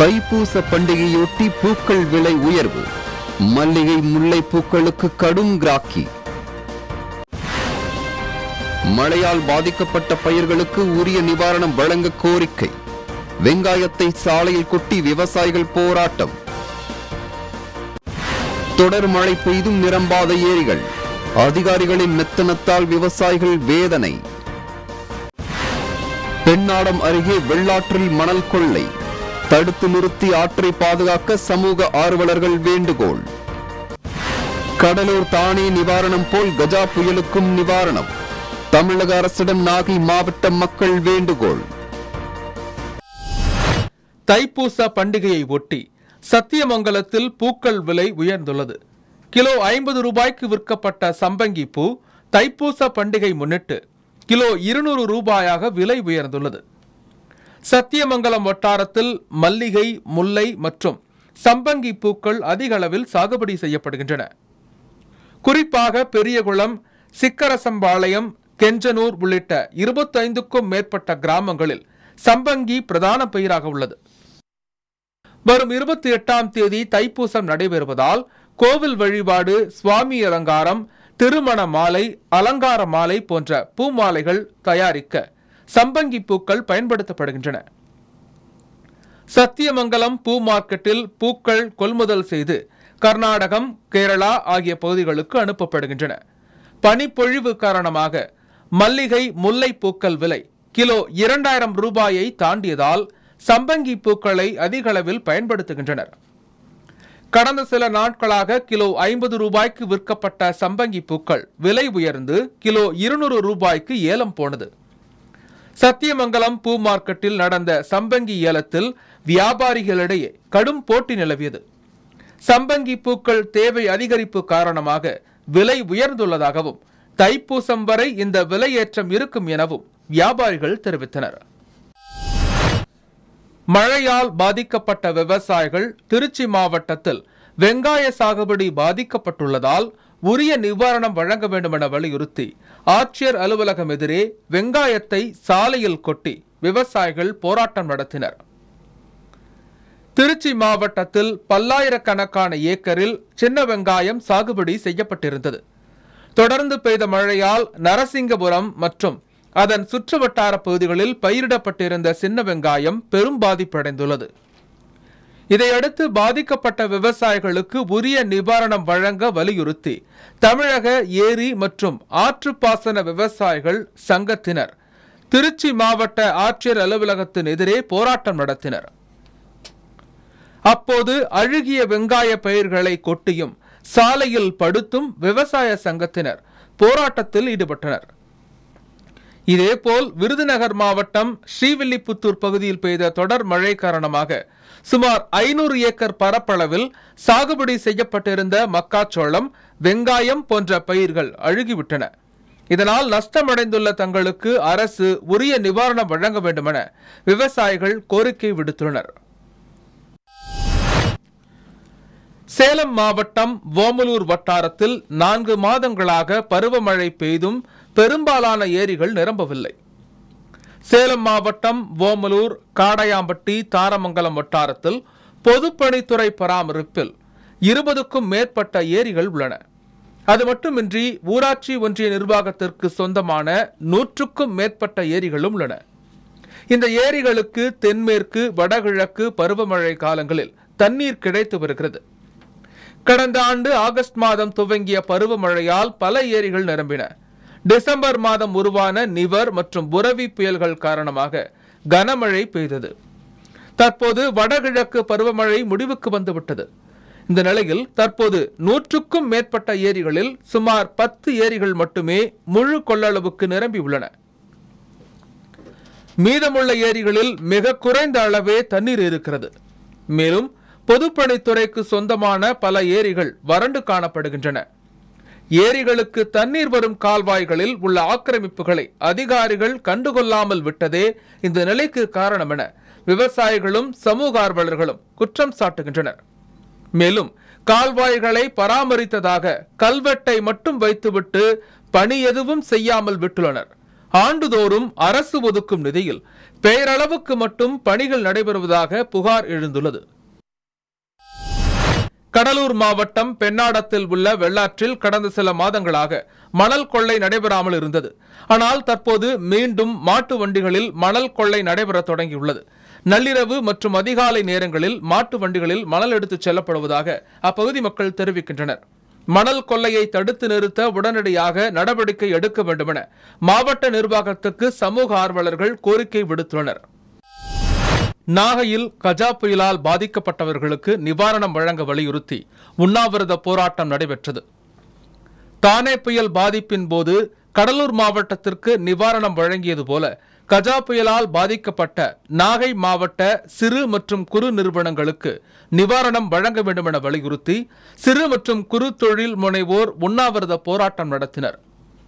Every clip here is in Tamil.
தைப்பூச பண்டிகையொட்டி பூக்கள் விலை உயர்வு மல்லிகை முல்லை பூக்களுக்கு கடும் கிராக்கி மழையால் பாதிக்கப்பட்ட பயிர்களுக்கு உரிய நிவாரணம் வழங்க கோரிக்கை வெங்காயத்தை சாலையில் கொட்டி விவசாயிகள் போராட்டம் தொடர் மழை பெய்தும் நிரம்பாத ஏரிகள் அதிகாரிகளின் மெத்தனத்தால் விவசாயிகள் வேதனை பெண்ணாடம் அருகே வெள்ளாற்றில் மணல் கொள்ளை தடுத்து நிறுத்தி ஆற்றை பாதுகாக்க சமூக ஆர்வலர்கள் வேண்டுகோள் கடலூர் தானே நிவாரணம் போல் கஜா புயலுக்கும் நிவாரணம் தமிழக அரசிடம் நாகை மாவட்ட மக்கள் வேண்டுகோள் தைப்பூச பண்டிகையை ஒட்டி சத்தியமங்கலத்தில் பூக்கள் விலை உயர்ந்துள்ளது கிலோ ஐம்பது ரூபாய்க்கு விற்கப்பட்ட சம்பங்கி பூ தைப்பூச பண்டிகை முன்னிட்டு கிலோ இருநூறு ரூபாயாக விலை உயர்ந்துள்ளது சத்தியமங்கலம் வட்டாரத்தில் மல்லிகை முல்லை மற்றும் சம்பங்கி பூக்கள் அதிக அளவில் சாகுபடி செய்யப்படுகின்றன குறிப்பாக பெரியகுளம் சிக்கரசம்பாளையம் கெஞ்சனூர் உள்ளிட்ட இருபத்தைந்துக்கும் மேற்பட்ட கிராமங்களில் சம்பங்கி பிரதான பயிராக உள்ளது வரும் இருபத்தி எட்டாம் தேதி தைப்பூசம் நடைபெறுவதால் கோவில் வழிபாடு சுவாமி அலங்காரம் திருமண மாலை அலங்கார மாலை போன்ற பூமாலைகள் தயாரிக்க சம்பங்கி பூக்கள் பயன்படுத்தப்படுகின்றன சத்தியமங்கலம் பூ மார்க்கெட்டில் பூக்கள் கொள்முதல் செய்து கர்நாடகம் கேரளா ஆகிய பகுதிகளுக்கு அனுப்பப்படுகின்றன பனிப்பொழிவு காரணமாக மல்லிகை முல்லை பூக்கள் விலை கிலோ இரண்டாயிரம் ரூபாயை தாண்டியதால் சம்பங்கி பூக்களை அதிக அளவில் பயன்படுத்துகின்றனர் கடந்த சில நாட்களாக கிலோ ஐம்பது ரூபாய்க்கு விற்கப்பட்ட சம்பங்கி பூக்கள் விலை உயர்ந்து கிலோ இருநூறு ரூபாய்க்கு ஏலம் போனது சத்தியமங்கலம் பூ மார்க்கெட்டில் நடந்த சம்பங்கி ஏலத்தில் வியாபாரிகளிடையே கடும் போட்டி நிலவியது சம்பங்கி பூக்கள் தேவை அதிகரிப்பு காரணமாக விலை உயர்ந்துள்ளதாகவும் தைப்பூசம் வரை இந்த விலையேற்றம் இருக்கும் எனவும் வியாபாரிகள் தெரிவித்தனர் மழையால் பாதிக்கப்பட்ட விவசாயிகள் திருச்சி மாவட்டத்தில் வெங்காய சாகுபடி பாதிக்கப்பட்டுள்ளதால் உரிய நிவாரணம் வழங்க வேண்டும் என வலியுறுத்தி ஆட்சியர் அலுவலகம் எதிரே வெங்காயத்தை சாலையில் கொட்டி விவசாயிகள் போராட்டம் நடத்தினர் திருச்சி மாவட்டத்தில் பல்லாயிரக்கணக்கான ஏக்கரில் சின்ன வெங்காயம் சாகுபடி செய்யப்பட்டிருந்தது தொடர்ந்து பெய்த மழையால் நரசிங்கபுரம் மற்றும் அதன் சுற்றுவட்டார பகுதிகளில் பயிரிடப்பட்டிருந்த சின்ன வெங்காயம் பெரும் பாதிப்படைந்துள்ளது இதையடுத்து பாதிக்கப்பட்ட விவசாயிகளுக்கு உரிய நிவாரணம் வழங்க வலியுறுத்தி தமிழக ஏரி மற்றும் ஆற்றுப்பாசன விவசாயிகள் சங்கத்தினர் திருச்சி மாவட்ட ஆட்சியர் அலுவலகத்தின் எதிரே போராட்டம் நடத்தினர் அப்போது அழுகிய வெங்காய பயிர்களை கொட்டியும் சாலையில் படுத்தும் விவசாய சங்கத்தினர் போராட்டத்தில் ஈடுபட்டனர் இதேபோல் விருதுநகர் மாவட்டம் ஸ்ரீவில்லிபுத்தூர் பகுதியில் பெய்த தொடர் மழை காரணமாக சுமார் ஐநூறு ஏக்கர் பரப்பளவில் சாகுபடி செய்யப்பட்டிருந்த மக்காச்சோளம் வெங்காயம் போன்ற பயிர்கள் அழுகிவிட்டன இதனால் நஷ்டமடைந்துள்ள தங்களுக்கு அரசு உரிய நிவாரணம் வழங்க வேண்டுமென விவசாயிகள் கோரிக்கை விடுத்துள்ளனர் சேலம் மாவட்டம் ஓமலூர் வட்டாரத்தில் நான்கு மாதங்களாக பருவமழை பெய்தும் பெரும்பாலான ஏரிகள் நிரம்பவில்லை சேலம் மாவட்டம் ஓமலூர் காடையாம்பட்டி தாரமங்கலம் வட்டாரத்தில் பொதுப்பணித்துறை பராமரிப்பில் இருபதுக்கும் மேற்பட்ட ஏரிகள் உள்ளன அது மட்டுமின்றி ஊராட்சி ஒன்றிய நிர்வாகத்திற்கு சொந்தமான நூற்றுக்கும் மேற்பட்ட ஏரிகளும் உள்ளன இந்த ஏரிகளுக்கு தென்மேற்கு வடகிழக்கு பருவமழை காலங்களில் தண்ணீர் கிடைத்து வருகிறது கடந்த ஆண்டு ஆகஸ்ட் மாதம் துவங்கிய பருவமழையால் பல ஏரிகள் நிரம்பின டிசம்பர் மாதம் உருவான நிவர் மற்றும் புரவி புயல்கள் காரணமாக கனமழை பெய்தது தற்போது வடகிழக்கு பருவமழை முடிவுக்கு வந்துவிட்டது இந்த நிலையில் தற்போது நூற்றுக்கும் மேற்பட்ட ஏரிகளில் சுமார் பத்து ஏரிகள் மட்டுமே முழு கொள்ளளவுக்கு நிரம்பி உள்ளன மீதமுள்ள ஏரிகளில் மிக குறைந்த அளவே தண்ணீர் இருக்கிறது மேலும் பொதுப்பணித்துறைக்கு சொந்தமான பல ஏரிகள் வறண்டு காணப்படுகின்றன ஏரிகளுக்கு தண்ணீர் வரும் கால்வாய்களில் உள்ள ஆக்கிரமிப்புகளை அதிகாரிகள் கண்டுகொள்ளாமல் விட்டதே இந்த நிலைக்கு காரணம் என விவசாயிகளும் சமூக ஆர்வலர்களும் குற்றம் சாட்டுகின்றனர் மேலும் கால்வாய்களை பராமரித்ததாக கல்வெட்டை மட்டும் வைத்துவிட்டு பணி எதுவும் செய்யாமல் விட்டுள்ளனர் ஆண்டுதோறும் அரசு ஒதுக்கும் நிதியில் பெயரளவுக்கு மட்டும் பணிகள் நடைபெறுவதாக புகார் எழுந்துள்ளது கடலூர் மாவட்டம் பெண்ணாடத்தில் உள்ள வெள்ளாற்றில் கடந்த சில மாதங்களாக மணல் கொள்ளை நடைபெறாமல் இருந்தது ஆனால் தற்போது மீண்டும் மாட்டு வண்டிகளில் மணல் கொள்ளை நடைபெற தொடங்கியுள்ளது நள்ளிரவு மற்றும் அதிகாலை நேரங்களில் மாட்டு வண்டிகளில் மணல் எடுத்துச் செல்லப்படுவதாக அப்பகுதி மக்கள் தெரிவிக்கின்றனர் மணல் கொள்ளையை தடுத்து நிறுத்த உடனடியாக நடவடிக்கை எடுக்க வேண்டுமென மாவட்ட நிர்வாகத்துக்கு சமூக ஆர்வலர்கள் கோரிக்கை விடுத்துள்ளனர் நாகையில் கஜா புயலால் பாதிக்கப்பட்டவர்களுக்கு நிவாரணம் வழங்க வலியுறுத்தி உண்ணாவிரத போராட்டம் நடைபெற்றது தானே புயல் பாதிப்பின் போது கடலூர் மாவட்டத்திற்கு நிவாரணம் வழங்கியது போல கஜா புயலால் பாதிக்கப்பட்ட நாகை மாவட்ட சிறு மற்றும் குறு நிறுவனங்களுக்கு நிவாரணம் வழங்க வேண்டும் என வலியுறுத்தி சிறு மற்றும் குறு தொழில் முனைவோர் உண்ணாவிரத போராட்டம் நடத்தினர்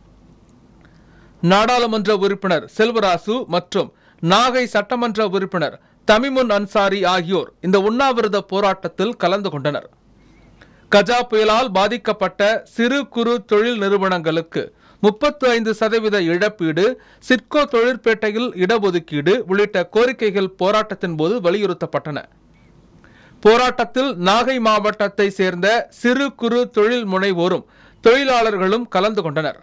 நாடாளுமன்ற உறுப்பினர் செல்வராசு மற்றும் நாகை சட்டமன்ற உறுப்பினர் தமிமுன் அன்சாரி ஆகியோர் இந்த உண்ணாவிரத போராட்டத்தில் கலந்து கொண்டனர் கஜா புயலால் பாதிக்கப்பட்ட சிறு குறு தொழில் நிறுவனங்களுக்கு முப்பத்து ஐந்து சதவீத இழப்பீடு சிட்கோ தொழிற்பேட்டையில் இடஒதுக்கீடு உள்ளிட்ட கோரிக்கைகள் போராட்டத்தின் போது வலியுறுத்தப்பட்டன போராட்டத்தில் நாகை மாவட்டத்தை சேர்ந்த சிறு குறு தொழில் முனைவோரும் தொழிலாளர்களும் கலந்து கொண்டனர்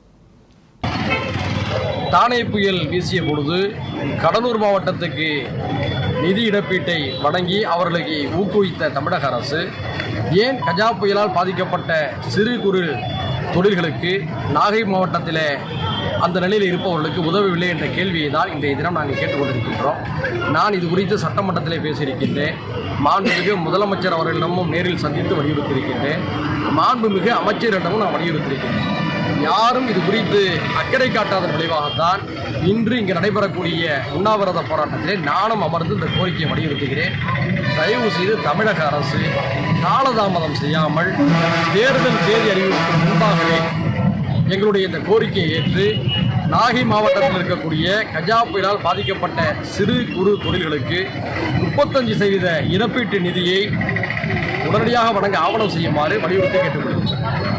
தானே புயல் வீசிய பொழுது கடலூர் மாவட்டத்துக்கு நிதி இழப்பீட்டை வழங்கி அவர்களுக்கு ஊக்குவித்த தமிழக அரசு ஏன் கஜா புயலால் பாதிக்கப்பட்ட சிறு குறு தொழில்களுக்கு நாகை மாவட்டத்தில் அந்த நிலையில் இருப்பவர்களுக்கு உதவவில்லை என்ற கேள்வியை தான் இன்றைய தினம் நாங்கள் கேட்டுக்கொண்டிருக்கின்றோம் நான் இது குறித்து சட்டமன்றத்திலே பேசியிருக்கின்றேன் மாண்புமிகு முதலமைச்சர் அவர்களிடமும் நேரில் சந்தித்து வலியுறுத்தியிருக்கின்றேன் மாண்புமிகு அமைச்சரிடமும் நான் வலியுறுத்தியிருக்கின்றேன் யாரும் இது குறித்து அக்கறை காட்டாத விளைவாகத்தான் இன்று இங்கு நடைபெறக்கூடிய உண்ணாவிரத போராட்டத்திலே நானும் அமர்ந்து இந்த கோரிக்கையை வலியுறுத்துகிறேன் தயவு செய்து தமிழக அரசு காலதாமதம் செய்யாமல் தேர்தல் தேதி அறிவிப்புக்கு முன்பாகவே எங்களுடைய இந்த கோரிக்கையை ஏற்று நாகை மாவட்டத்தில் இருக்கக்கூடிய கஜா புயலால் பாதிக்கப்பட்ட சிறு குறு தொழில்களுக்கு முப்பத்தஞ்சு சதவீத இழப்பீட்டு நிதியை உடனடியாக வழங்க ஆவணம் செய்யுமாறு வலியுறுத்தி கேட்டுக்கொள்கிறேன்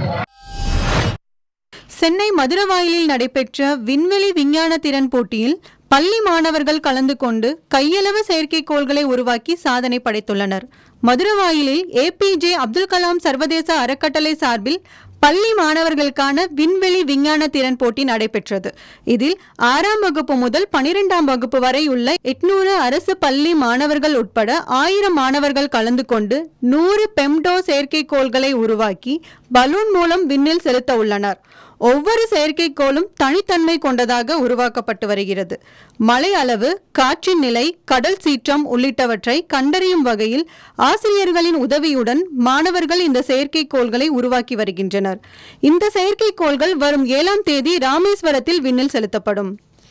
சென்னை மதுரவாயிலில் நடைபெற்ற விண்வெளி விஞ்ஞான திறன் போட்டியில் பள்ளி மாணவர்கள் கலந்து கொண்டு கையளவு செயற்கைக்கோள்களை உருவாக்கி சாதனை படைத்துள்ளனர் மதுரவாயிலில் ஏபிஜே அப்துல் கலாம் சர்வதேச அறக்கட்டளை சார்பில் பள்ளி மாணவர்களுக்கான விண்வெளி விஞ்ஞான திறன் போட்டி நடைபெற்றது இதில் ஆறாம் வகுப்பு முதல் பனிரெண்டாம் வகுப்பு வரை உள்ள எட்நூறு அரசு பள்ளி மாணவர்கள் உட்பட ஆயிரம் மாணவர்கள் கலந்து கொண்டு நூறு பெம்டோ செயற்கைக்கோள்களை உருவாக்கி பலூன் மூலம் விண்ணில் செலுத்த உள்ளனர் ஒவ்வொரு செயற்கைக்கோளும் தனித்தன்மை கொண்டதாக உருவாக்கப்பட்டு வருகிறது மழை அளவு காற்றின் நிலை கடல் சீற்றம் உள்ளிட்டவற்றை கண்டறியும் வகையில் ஆசிரியர்களின் உதவியுடன் மாணவர்கள் இந்த செயற்கைக்கோள்களை உருவாக்கி வருகின்றனர் இந்த செயற்கைக்கோள்கள் வரும் ஏழாம் தேதி ராமேஸ்வரத்தில் விண்ணில் செலுத்தப்படும்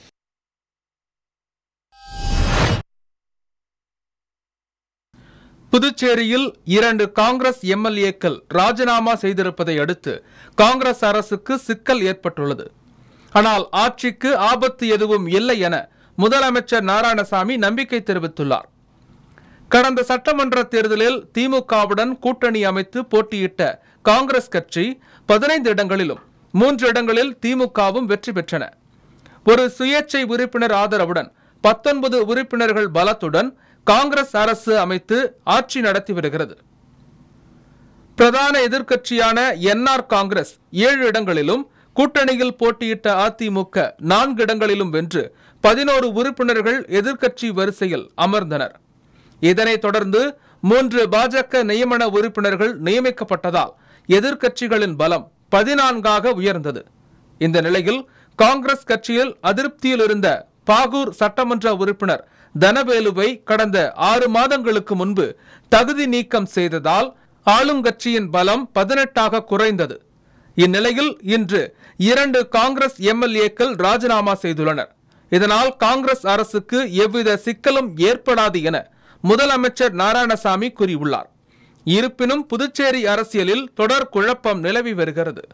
புதுச்சேரியில் இரண்டு காங்கிரஸ் எம்எல்ஏக்கள் ராஜினாமா செய்திருப்பதை அடுத்து காங்கிரஸ் அரசுக்கு சிக்கல் ஏற்பட்டுள்ளது ஆனால் ஆட்சிக்கு ஆபத்து எதுவும் இல்லை என முதலமைச்சர் நாராயணசாமி நம்பிக்கை தெரிவித்துள்ளார் கடந்த சட்டமன்ற தேர்தலில் திமுகவுடன் கூட்டணி அமைத்து போட்டியிட்ட காங்கிரஸ் கட்சி பதினைந்து இடங்களிலும் மூன்று இடங்களில் திமுகவும் வெற்றி பெற்றன ஒரு சுயேட்சை உறுப்பினர் ஆதரவுடன் பத்தொன்பது உறுப்பினர்கள் பலத்துடன் காங்கிரஸ் அரசு அமைத்து ஆட்சி நடத்தி வருகிறது பிரதான எதிர்க்கட்சியான என்ஆர் காங்கிரஸ் ஏழு இடங்களிலும் கூட்டணியில் போட்டியிட்ட அதிமுக நான்கு இடங்களிலும் வென்று பதினோரு உறுப்பினர்கள் எதிர்க்கட்சி வரிசையில் அமர்ந்தனர் இதனைத் தொடர்ந்து மூன்று பாஜக நியமன உறுப்பினர்கள் நியமிக்கப்பட்டதால் எதிர்க்கட்சிகளின் பலம் பதினான்காக உயர்ந்தது இந்த நிலையில் காங்கிரஸ் கட்சியில் அதிருப்தியில் இருந்த பாகூர் சட்டமன்ற உறுப்பினர் தனவேலுவை கடந்த ஆறு மாதங்களுக்கு முன்பு தகுதி நீக்கம் செய்ததால் ஆளுங்கட்சியின் பலம் பதினெட்டாக குறைந்தது இந்நிலையில் இன்று இரண்டு காங்கிரஸ் எம்எல்ஏக்கள் ராஜினாமா செய்துள்ளனர் இதனால் காங்கிரஸ் அரசுக்கு எவ்வித சிக்கலும் ஏற்படாது என முதலமைச்சர் நாராயணசாமி கூறியுள்ளார் இருப்பினும் புதுச்சேரி அரசியலில் தொடர் குழப்பம் நிலவி வருகிறது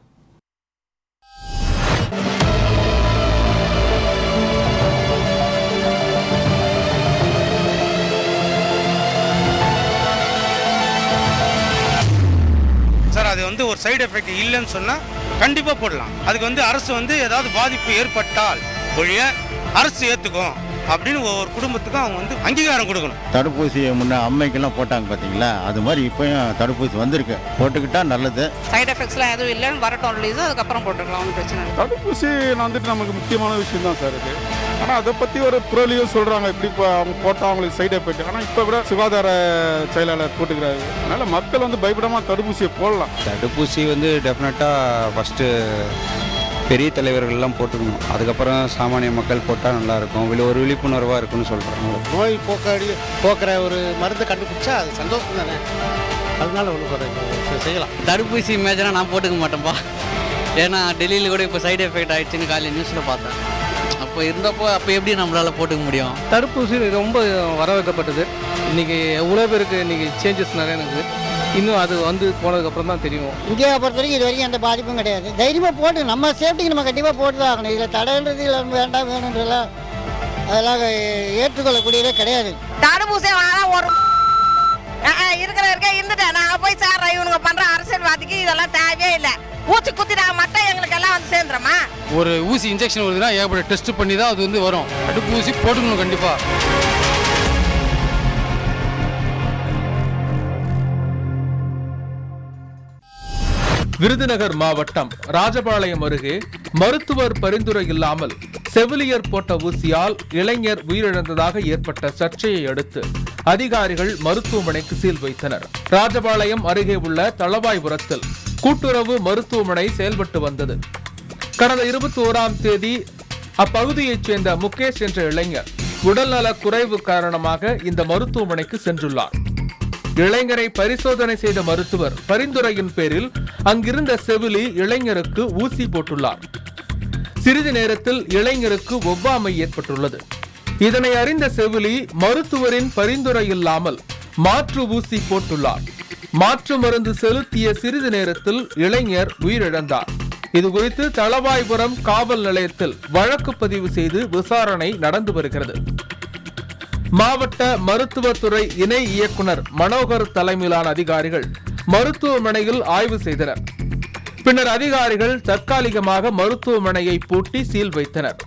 சார் அது வந்து ஒரு சைடு எஃபெக்ட் இல்லைன்னு சொன்னால் கண்டிப்பாக போடலாம் அதுக்கு வந்து அரசு வந்து ஏதாவது பாதிப்பு ஏற்பட்டால் ஒழிய அரசு ஏற்றுக்கும் அப்படின்னு ஒவ்வொரு குடும்பத்துக்கும் அவங்க வந்து அங்கீகாரம் கொடுக்கணும் தடுப்பூசி முன்ன அம்மைக்கெல்லாம் போட்டாங்க பார்த்தீங்களா அது மாதிரி இப்போயும் தடுப்பூசி வந்திருக்கு போட்டுக்கிட்டா நல்லது சைடு எஃபெக்ட்ஸ்லாம் எதுவும் இல்லைன்னு வரட்டும் ரிலீஸ் அதுக்கப்புறம் போட்டுக்கலாம் ஒன்றும் பிரச்சனை இல்லை தடுப்பூசி வந்துட்டு நமக்கு முக்கியமான விஷயம் தான் சார் இது ஆனால் அதை பற்றி ஒரு புரளியும் சொல்கிறாங்க இப்படி இப்போ அவங்க போட்டால் அவங்களுக்கு சைடு எஃபெக்ட் ஆனால் இப்போ கூட சுகாதார செயலாளர் போட்டுக்கிறாரு அதனால் மக்கள் வந்து பயப்படாமல் தடுப்பூசியை போடலாம் தடுப்பூசி வந்து டெஃபினட்டாக ஃபஸ்ட்டு பெரிய தலைவர்கள்லாம் போட்டுக்கணும் அதுக்கப்புறம் சாமானிய மக்கள் போட்டால் நல்லாயிருக்கும் விழி ஒரு விழிப்புணர்வாக இருக்குன்னு சொல்கிறாங்க நோய் போக்காடி போக்குற ஒரு மருந்து கண்டுபிடிச்சா அது சந்தோஷம் தானே அதனால ஒன்றும் செய்யலாம் தடுப்பூசி மேஜராக நான் போட்டுக்க மாட்டேன்ப்பா ஏன்னா டெல்லியில் கூட இப்போ சைடு எஃபெக்ட் ஆயிடுச்சுன்னு காலையில் நியூஸில் பார்த்தேன் அப்போ இருந்தப்போ அப்போ எப்படி நம்மளால் போட்டுக்க முடியும் தடுப்பூசி ரொம்ப வரவேற்கப்பட்டது இன்றைக்கி எவ்வளோ பேருக்கு இன்றைக்கி சேஞ்சஸ் நிறைய இருக்குது இன்னும் அது வந்து போனதுக்கப்புறம் தான் தெரியும் இந்தியாவை பொறுத்த வரைக்கும் இது வரைக்கும் எந்த பாதிப்பும் கிடையாது தைரியமாக போட்டு நம்ம சேஃப்டிக்கு நம்ம கண்டிப்பாக போட்டு தான் ஆகணும் இதில் தடைன்றது இல்லை வேண்டாம் வேணுன்றதெல்லாம் அதெல்லாம் ஏற்றுக்கொள்ளக்கூடியதே கிடையாது தடுப்பூசி வாங்க ஒரு இருக்கிற இருக்க இருந்துட்டேன் நாங்கள் போய் சேர்றோம் இவனுங்க பண்ணுற அரசியல்வாதிக்கு இதெல்லாம் தேவையே இல்லை ஊசி குத்திட்டாங்க மட்டும் எங்களுக்கு எல்லாம் வந்து சேர்ந்துருமா ஒரு ஊசி இன்ஜெக்ஷன் வருதுன்னா ஏகப்பட்ட டெஸ்ட் பண்ணி தான் அது வந்து வரும் தடுப்பூசி போட்டுக்கணும் கண்டிப்பாக விருதுநகர் மாவட்டம் ராஜபாளையம் அருகே மருத்துவர் பரிந்துரை இல்லாமல் செவிலியர் போட்ட ஊசியால் இளைஞர் உயிரிழந்ததாக ஏற்பட்ட சர்ச்சையை அடுத்து அதிகாரிகள் மருத்துவமனைக்கு சீல் வைத்தனர் ராஜபாளையம் அருகே உள்ள தளவாய்புரத்தில் கூட்டுறவு மருத்துவமனை செயல்பட்டு வந்தது கடந்த இருபத்தி ஓராம் தேதி அப்பகுதியைச் சேர்ந்த முகேஷ் என்ற இளைஞர் உடல்நலக் குறைவு காரணமாக இந்த மருத்துவமனைக்கு சென்றுள்ளார் இளைஞரை பரிசோதனை செய்த மருத்துவர் பரிந்துரையின் பேரில் அங்கிருந்த செவிலி இளைஞருக்கு ஊசி போட்டுள்ளார் சிறிது நேரத்தில் இளைஞருக்கு ஒவ்வாமை ஏற்பட்டுள்ளது இதனை அறிந்த செவிலி மருத்துவரின் பரிந்துரை இல்லாமல் மாற்று ஊசி போட்டுள்ளார் மாற்று மருந்து செலுத்திய சிறிது நேரத்தில் இளைஞர் உயிரிழந்தார் இது குறித்து தளவாய்புரம் காவல் நிலையத்தில் வழக்கு பதிவு செய்து விசாரணை நடந்து வருகிறது மாவட்ட மருத்துவத்துறை இணை இயக்குனர் மனோகர் தலைமையிலான அதிகாரிகள் மருத்துவமனையில் ஆய்வு செய்தனர் பின்னர் அதிகாரிகள் தற்காலிகமாக மருத்துவமனையை பூட்டி சீல் வைத்தனர்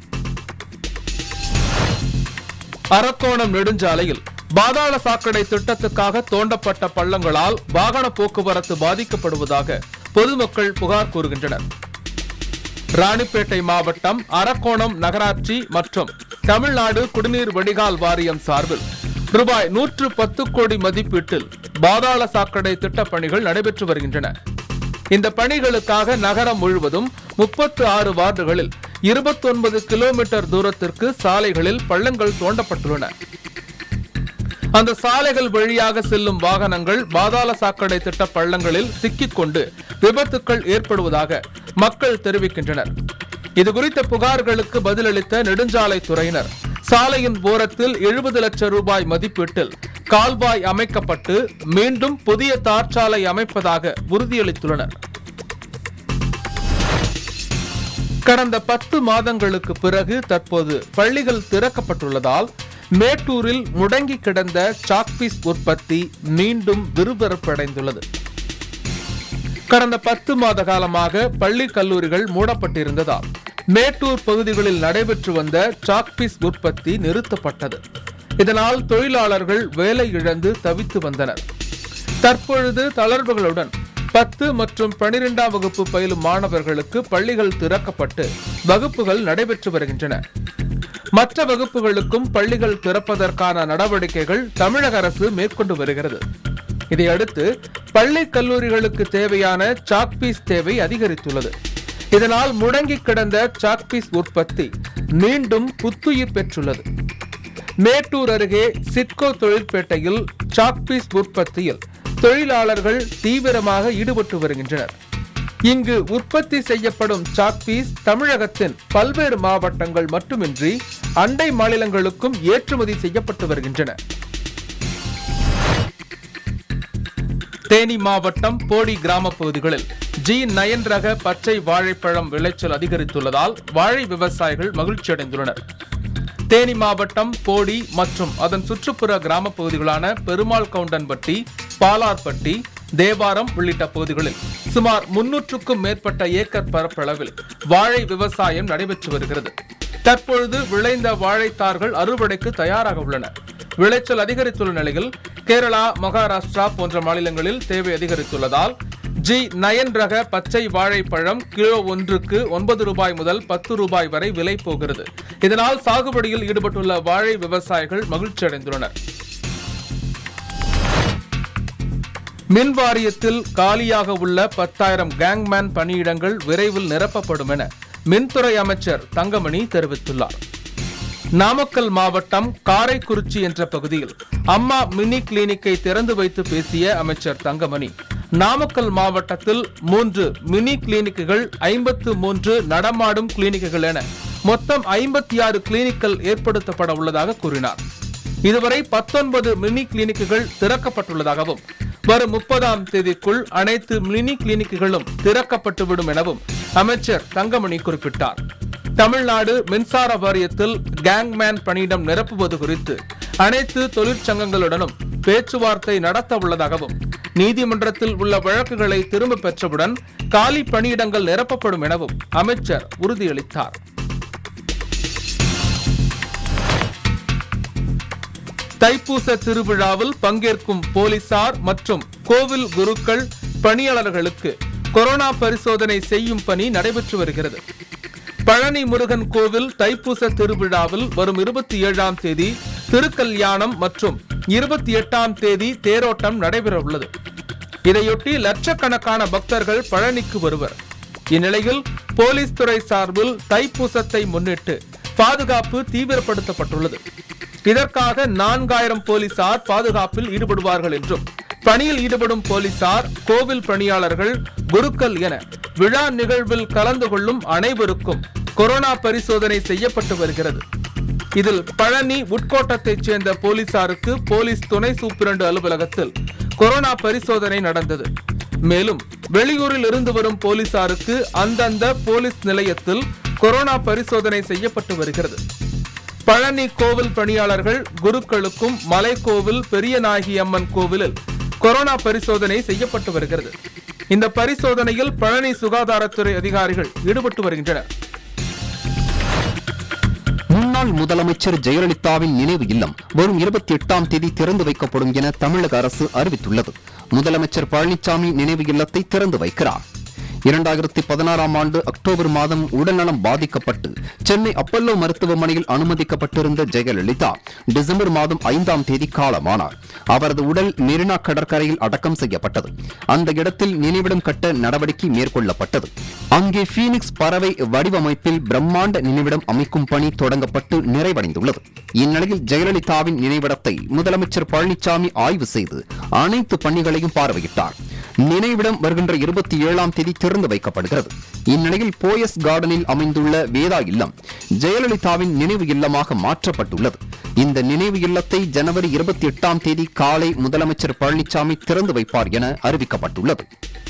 அரக்கோணம் நெடுஞ்சாலையில் பாதாள சாக்கடை திட்டத்துக்காக தோண்டப்பட்ட பள்ளங்களால் வாகன போக்குவரத்து பாதிக்கப்படுவதாக பொதுமக்கள் புகார் கூறுகின்றனர் ராணிப்பேட்டை மாவட்டம் அரக்கோணம் நகராட்சி மற்றும் தமிழ்நாடு குடிநீர் வடிகால் வாரியம் சார்பில் ரூபாய் நூற்று பத்து கோடி மதிப்பீட்டில் பாதாள சாக்கடை திட்டப் பணிகள் நடைபெற்று வருகின்றன இந்த பணிகளுக்காக நகரம் முழுவதும் முப்பத்து ஆறு வார்டுகளில் இருபத்தி ஒன்பது கிலோமீட்டர் தூரத்திற்கு சாலைகளில் பள்ளங்கள் தோண்டப்பட்டுள்ளன அந்த சாலைகள் வழியாக செல்லும் வாகனங்கள் பாதாள சாக்கடை திட்ட பள்ளங்களில் சிக்கிக்கொண்டு விபத்துக்கள் ஏற்படுவதாக மக்கள் தெரிவிக்கின்றனர் இது குறித்த புகார்களுக்கு பதிலளித்த நெடுஞ்சாலைத்துறையினர் சாலையின் ஓரத்தில் எழுபது லட்சம் ரூபாய் மதிப்பீட்டில் கால்வாய் அமைக்கப்பட்டு மீண்டும் புதிய தார்ச்சாலை அமைப்பதாக உறுதியளித்துள்ளனர் கடந்த பத்து மாதங்களுக்கு பிறகு தற்போது பள்ளிகள் திறக்கப்பட்டுள்ளதால் மேட்டூரில் முடங்கி கிடந்த சாக்பீஸ் உற்பத்தி மீண்டும் விறுவிறுப்படைந்துள்ளது கடந்த பத்து மாத காலமாக பள்ளி கல்லூரிகள் மூடப்பட்டிருந்ததால் மேட்டூர் பகுதிகளில் நடைபெற்று வந்த சாக்பீஸ் உற்பத்தி நிறுத்தப்பட்டது இதனால் தொழிலாளர்கள் வேலை இழந்து தவித்து வந்தனர் தற்பொழுது தளர்வுகளுடன் பத்து மற்றும் பனிரெண்டாம் வகுப்பு பயிலும் மாணவர்களுக்கு பள்ளிகள் திறக்கப்பட்டு வகுப்புகள் நடைபெற்று வருகின்றன மற்ற வகுப்புகளுக்கும் பள்ளிகள் திறப்பதற்கான நடவடிக்கைகள் தமிழக அரசு மேற்கொண்டு வருகிறது இதையடுத்து பள்ளி கல்லூரிகளுக்கு தேவையான சாக்பீஸ் தேவை அதிகரித்துள்ளது இதனால் முடங்கி கிடந்த சாக்பீஸ் உற்பத்தி மீண்டும் புத்துயிர் பெற்றுள்ளது மேட்டூர் அருகே சிட்கோ தொழிற்பேட்டையில் சாக்பீஸ் உற்பத்தியில் தொழிலாளர்கள் தீவிரமாக ஈடுபட்டு வருகின்றனர் இங்கு உற்பத்தி செய்யப்படும் சாக்பீஸ் தமிழகத்தின் பல்வேறு மாவட்டங்கள் மட்டுமின்றி அண்டை மாநிலங்களுக்கும் ஏற்றுமதி செய்யப்பட்டு வருகின்றன தேனி மாவட்டம் போடி கிராம பகுதிகளில் ஜி நயன் ரக பச்சை வாழைப்பழம் விளைச்சல் அதிகரித்துள்ளதால் வாழை விவசாயிகள் மகிழ்ச்சியடைந்துள்ளனர் தேனி மாவட்டம் போடி மற்றும் அதன் சுற்றுப்புற கிராம பகுதிகளான பெருமாள் கவுண்டன்பட்டி பாலார்பட்டி தேவாரம் உள்ளிட்ட பகுதிகளில் சுமார் முன்னூற்றுக்கும் மேற்பட்ட ஏக்கர் பரப்பளவில் வாழை விவசாயம் நடைபெற்று வருகிறது தற்பொழுது விளைந்த வாழைத்தார்கள் அறுவடைக்கு தயாராக உள்ளன விளைச்சல் அதிகரித்துள்ள நிலையில் கேரளா மகாராஷ்டிரா போன்ற மாநிலங்களில் தேவை அதிகரித்துள்ளதால் ஜி நயன் ரக பச்சை வாழைப்பழம் கிலோ ஒன்றுக்கு ஒன்பது ரூபாய் முதல் பத்து ரூபாய் வரை விலை போகிறது இதனால் சாகுபடியில் ஈடுபட்டுள்ள வாழை விவசாயிகள் மகிழ்ச்சி அடைந்துள்ளனர் மின் வாரியத்தில் காலியாக உள்ள பத்தாயிரம் கேங்மேன் பணியிடங்கள் விரைவில் நிரப்பப்படும் என மின்துறை அமைச்சர் தங்கமணி தெரிவித்துள்ளார் நாமக்கல் மாவட்டம் காரைக்குறிச்சி என்ற பகுதியில் அம்மா மினி கிளினிக்கை திறந்து வைத்து பேசிய அமைச்சர் தங்கமணி நாமக்கல் மாவட்டத்தில் மூன்று மினி கிளினிக்குகள் ஐம்பத்து மூன்று நடமாடும் கிளினிக்குகள் என மொத்தம் ஐம்பத்தி ஆறு கிளினிக்கள் ஏற்படுத்தப்பட உள்ளதாக கூறினார் இதுவரை பத்தொன்பது மினி கிளினிக்குகள் திறக்கப்பட்டுள்ளதாகவும் வரும் முப்பதாம் தேதிக்குள் அனைத்து மினி கிளினிக்குகளும் திறக்கப்பட்டுவிடும் எனவும் அமைச்சர் தங்கமணி குறிப்பிட்டார் தமிழ்நாடு மின்சார வாரியத்தில் கேங்மேன் பணியிடம் நிரப்புவது குறித்து அனைத்து தொழிற்சங்கங்களுடனும் பேச்சுவார்த்தை நடத்த உள்ளதாகவும் நீதிமன்றத்தில் உள்ள வழக்குகளை திரும்பப் பெற்றவுடன் காலி பணியிடங்கள் நிரப்பப்படும் எனவும் அமைச்சர் உறுதியளித்தார் தைப்பூச திருவிழாவில் பங்கேற்கும் போலீசார் மற்றும் கோவில் குருக்கள் பணியாளர்களுக்கு கொரோனா பரிசோதனை செய்யும் பணி நடைபெற்று வருகிறது பழனி முருகன் கோவில் தைப்பூச திருவிழாவில் வரும் இருபத்தி ஏழாம் தேதி திருக்கல்யாணம் மற்றும் இருபத்தி எட்டாம் தேதி தேரோட்டம் நடைபெற உள்ளது இதையொட்டி லட்சக்கணக்கான பக்தர்கள் பழனிக்கு வருவர் இந்நிலையில் போலீஸ் துறை சார்பில் தைப்பூசத்தை முன்னிட்டு பாதுகாப்பு தீவிரப்படுத்தப்பட்டுள்ளது இதற்காக நான்காயிரம் போலீசார் பாதுகாப்பில் ஈடுபடுவார்கள் என்றும் பணியில் ஈடுபடும் போலீசார் கோவில் பணியாளர்கள் குருக்கள் என விழா நிகழ்வில் கலந்து கொள்ளும் அனைவருக்கும் கொரோனா பரிசோதனை செய்யப்பட்டு வருகிறது இதில் பழனி உட்கோட்டத்தைச் சேர்ந்த போலீசாருக்கு போலீஸ் துணை சூப்பிரண்டு அலுவலகத்தில் கொரோனா பரிசோதனை நடந்தது மேலும் வெளியூரில் இருந்து வரும் போலீசாருக்கு அந்தந்த போலீஸ் நிலையத்தில் கொரோனா பரிசோதனை செய்யப்பட்டு வருகிறது பழனி கோவில் பணியாளர்கள் குருக்களுக்கும் மலைக்கோவில் பெரியநாயகி அம்மன் கோவிலில் கொரோனா பரிசோதனை செய்யப்பட்டு வருகிறது இந்த பரிசோதனையில் பழனி சுகாதாரத்துறை அதிகாரிகள் ஈடுபட்டு வருகின்றனர் முன்னாள் முதலமைச்சர் ஜெயலலிதாவின் நினைவு இல்லம் வரும் இருபத்தி எட்டாம் தேதி திறந்து வைக்கப்படும் என தமிழக அரசு அறிவித்துள்ளது முதலமைச்சர் பழனிசாமி நினைவு இல்லத்தை திறந்து வைக்கிறார் இரண்டாயிரத்தி பதினாறாம் ஆண்டு அக்டோபர் மாதம் உடல்நலம் பாதிக்கப்பட்டு சென்னை அப்பல்லோ மருத்துவமனையில் அனுமதிக்கப்பட்டிருந்த ஜெயலலிதா டிசம்பர் மாதம் ஐந்தாம் தேதி காலமானார் அவரது உடல் மெரினா கடற்கரையில் அடக்கம் செய்யப்பட்டது அந்த இடத்தில் நினைவிடம் கட்ட நடவடிக்கை மேற்கொள்ளப்பட்டது அங்கே பீனிக்ஸ் பறவை வடிவமைப்பில் பிரம்மாண்ட நினைவிடம் அமைக்கும் பணி தொடங்கப்பட்டு நிறைவடைந்துள்ளது இந்நிலையில் ஜெயலலிதாவின் நினைவிடத்தை முதலமைச்சர் பழனிசாமி ஆய்வு செய்து அனைத்து பணிகளையும் பார்வையிட்டார் நினைவிடம் வருகின்ற இருபத்தி ஏழாம் தேதி திறந்து வைக்கப்படுகிறது இந்நிலையில் போயஸ் கார்டனில் அமைந்துள்ள வேதா இல்லம் ஜெயலலிதாவின் நினைவு இல்லமாக மாற்றப்பட்டுள்ளது இந்த நினைவு இல்லத்தை ஜனவரி இருபத்தி எட்டாம் தேதி காலை முதலமைச்சர் பழனிசாமி திறந்து வைப்பார் என அறிவிக்கப்பட்டுள்ளது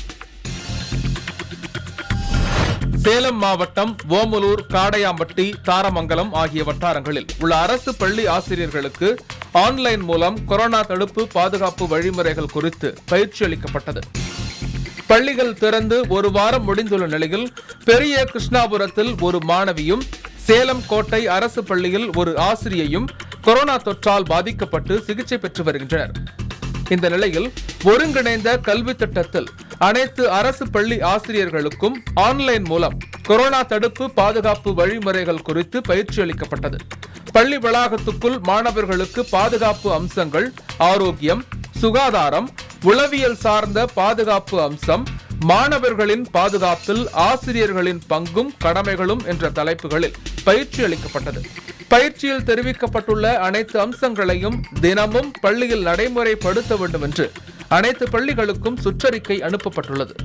சேலம் மாவட்டம் ஓமலூர் காடையாம்பட்டி தாரமங்கலம் ஆகிய வட்டாரங்களில் உள்ள அரசு பள்ளி ஆசிரியர்களுக்கு ஆன்லைன் மூலம் கொரோனா தடுப்பு பாதுகாப்பு வழிமுறைகள் குறித்து பயிற்சி அளிக்கப்பட்டது பள்ளிகள் திறந்து ஒரு வாரம் முடிந்துள்ள நிலையில் பெரிய கிருஷ்ணாபுரத்தில் ஒரு மாணவியும் சேலம் கோட்டை அரசு பள்ளியில் ஒரு ஆசிரியையும் கொரோனா தொற்றால் பாதிக்கப்பட்டு சிகிச்சை பெற்று வருகின்றனர் இந்த நிலையில் ஒருங்கிணைந்த கல்வி திட்டத்தில் அனைத்து அரசு பள்ளி ஆசிரியர்களுக்கும் ஆன்லைன் மூலம் கொரோனா தடுப்பு பாதுகாப்பு வழிமுறைகள் குறித்து பயிற்சி அளிக்கப்பட்டது பள்ளி வளாகத்துக்குள் மாணவர்களுக்கு பாதுகாப்பு அம்சங்கள் ஆரோக்கியம் சுகாதாரம் உளவியல் சார்ந்த பாதுகாப்பு அம்சம் மாணவர்களின் பாதுகாப்பில் ஆசிரியர்களின் பங்கும் கடமைகளும் என்ற தலைப்புகளில் பயிற்சி அளிக்கப்பட்டது பயிற்சியில் தெரிவிக்கப்பட்டுள்ள அனைத்து அம்சங்களையும் தினமும் பள்ளியில் நடைமுறைப்படுத்த வேண்டும் என்று அனைத்து பள்ளிகளுக்கும் சுற்றறிக்கை அனுப்பப்பட்டுள்ளது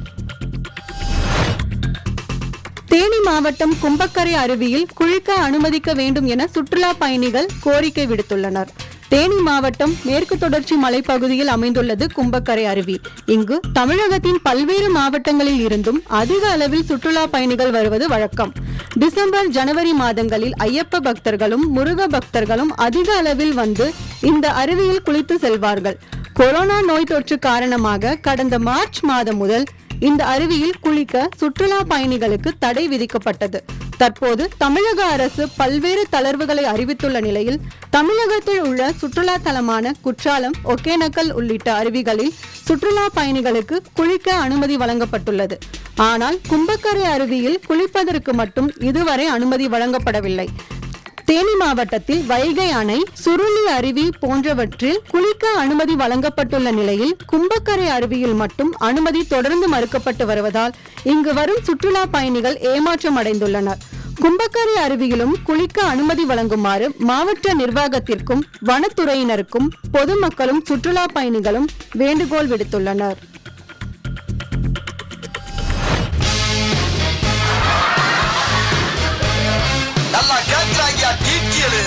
தேனி மாவட்டம் கும்பக்கரை அருவியில் குளிக்க அனுமதிக்க வேண்டும் என சுற்றுலா பயணிகள் கோரிக்கை விடுத்துள்ளனர் தேனி மாவட்டம் மேற்கு தொடர்ச்சி மலைப்பகுதியில் அமைந்துள்ளது கும்பக்கரை அருவி இங்கு தமிழகத்தின் பல்வேறு மாவட்டங்களில் இருந்தும் அதிக அளவில் சுற்றுலா பயணிகள் வருவது வழக்கம் டிசம்பர் ஜனவரி மாதங்களில் ஐயப்ப பக்தர்களும் முருக பக்தர்களும் அதிக அளவில் வந்து இந்த அருவியில் குளித்து செல்வார்கள் கொரோனா நோய் தொற்று காரணமாக கடந்த மார்ச் மாதம் முதல் இந்த அருவியில் குளிக்க சுற்றுலா பயணிகளுக்கு தடை விதிக்கப்பட்டது தற்போது தமிழக அரசு பல்வேறு தளர்வுகளை அறிவித்துள்ள நிலையில் தமிழகத்தில் உள்ள சுற்றுலா தலமான குற்றாலம் ஒகேனக்கல் உள்ளிட்ட அருவிகளில் சுற்றுலா பயணிகளுக்கு குளிக்க அனுமதி வழங்கப்பட்டுள்ளது ஆனால் கும்பக்கரை அருவியில் குளிப்பதற்கு மட்டும் இதுவரை அனுமதி வழங்கப்படவில்லை தேனி மாவட்டத்தில் வைகை அணை சுருளி அருவி போன்றவற்றில் குளிக்க அனுமதி வழங்கப்பட்டுள்ள நிலையில் கும்பக்கரை அருவியில் மட்டும் அனுமதி தொடர்ந்து மறுக்கப்பட்டு வருவதால் இங்கு வரும் சுற்றுலா பயணிகள் ஏமாற்றம் அடைந்துள்ளனர் கும்பக்கரை அருவியிலும் குளிக்க அனுமதி வழங்குமாறு மாவட்ட நிர்வாகத்திற்கும் வனத்துறையினருக்கும் பொதுமக்களும் சுற்றுலா பயணிகளும் வேண்டுகோள் விடுத்துள்ளனர் நல்லா கேட்கிறாங்க டீட்டியலு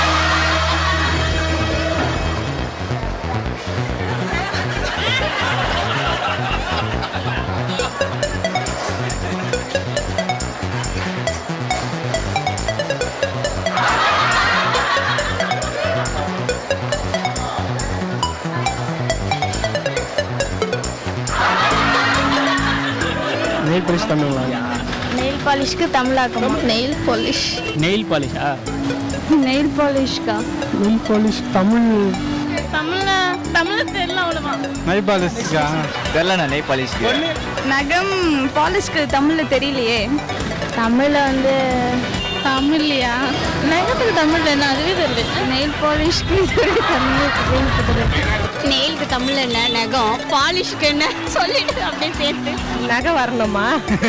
நெயில் பாலிஷ் தமிழ்ங்களா நெயில் பாலிஷ்க்கு தமிழாக்கமா நெயில் பாலிஷ் நெயில் பாலிஷா நெயில் பாலிஷ்க்கா நெயில் பாலிஷ் தமிழ் தமிழ்ல தமிழ்ல தெரியல அவ்வளவா நெயில் பாலிஷ்க்கா தெரியலண்ணா நெயில் பாலிஷ்க்கு நகம் பாலிஷ்க்கு தமிழ்ல தெரியலையே தமிழ்ல வந்து தமிழ்லையா நகத்துக்கு தமிழ்ல என்ன அதுவே தெரியல நெயில் பாலிஷ்க்கு தமிழ் நெயிலுக்கு தமிழ்ல என்ன நகம் பாலிஷ்க்கு என்ன சொல்லிட்டு அப்படியே சேர்த்து நகை வரணுமா